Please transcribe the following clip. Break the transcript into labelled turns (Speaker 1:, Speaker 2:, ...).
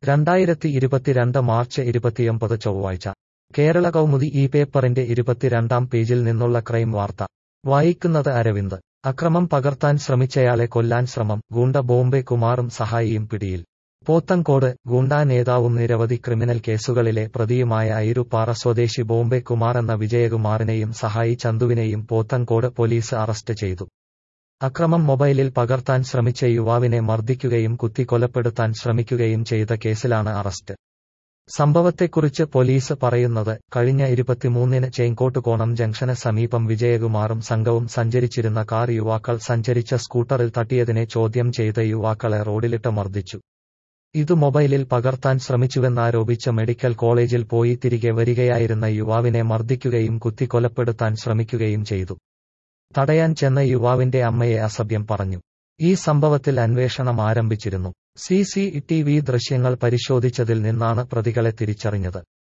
Speaker 1: രണ്ടായിരത്തി ഇരുപത്തിരണ്ട് മാർച്ച് ഇരുപത്തിയൊമ്പത് ചൊവ്വാഴ്ച കേരള കൗമുദി ഈ പേപ്പറിന്റെ ഇരുപത്തിരണ്ടാം പേജിൽ നിന്നുള്ള ക്രൈം വാർത്ത വായിക്കുന്നത് അരവിന്ദ് അക്രമം പകർത്താൻ ശ്രമിച്ചയാളെ കൊല്ലാൻ ശ്രമം ഗൂണ്ട ബോംബെ കുമാറും സഹായിയും പിടിയിൽ പോത്തങ്കോട് ഗൂണ്ടാ നേതാവും നിരവധി ക്രിമിനൽ കേസുകളിലെ പ്രതിയുമായ ഐരുപ്പാറ സ്വദേശി ബോംബെ കുമാർ എന്ന വിജയകുമാറിനെയും സഹായി ചന്തുവിനെയും പോത്തങ്കോട് പോലീസ് അറസ്റ്റ് ചെയ്തു അക്രമം മൊബൈലിൽ പകർത്താൻ ശ്രമിച്ച യുവാവിനെ മർദ്ദിക്കുകയും കുത്തിക്കൊലപ്പെടുത്താൻ ശ്രമിക്കുകയും ചെയ്ത കേസിലാണ് അറസ്റ്റ് സംഭവത്തെക്കുറിച്ച് പോലീസ് പറയുന്നത് കഴിഞ്ഞ ഇരുപത്തിമൂന്നിന് ചേങ്കോട്ടുകോണം ജംഗ്ഷന് സമീപം വിജയകുമാറും സംഘവും സഞ്ചരിച്ചിരുന്ന കാർ യുവാക്കൾ സഞ്ചരിച്ച സ്കൂട്ടറിൽ തട്ടിയതിനെ ചോദ്യം ചെയ്ത യുവാക്കളെ റോഡിലിട്ട് മർദ്ദിച്ചു ഇത് മൊബൈലിൽ പകർത്താൻ ശ്രമിച്ചുവെന്നാരോപിച്ച് മെഡിക്കൽ കോളേജിൽ പോയി തിരികെ വരികയായിരുന്ന യുവാവിനെ മർദ്ദിക്കുകയും കുത്തിക്കൊലപ്പെടുത്താൻ ശ്രമിക്കുകയും ചെയ്തു തടയാൻ ചെന്ന യുവാവിന്റെ അമ്മയെ അസഭ്യം പറഞ്ഞു ഈ സംഭവത്തിൽ അന്വേഷണം ആരംഭിച്ചിരുന്നു സി സി ടി വി ദൃശ്യങ്ങൾ പരിശോധിച്ചതിൽ നിന്നാണ് പ്രതികളെ തിരിച്ചറിഞ്ഞത്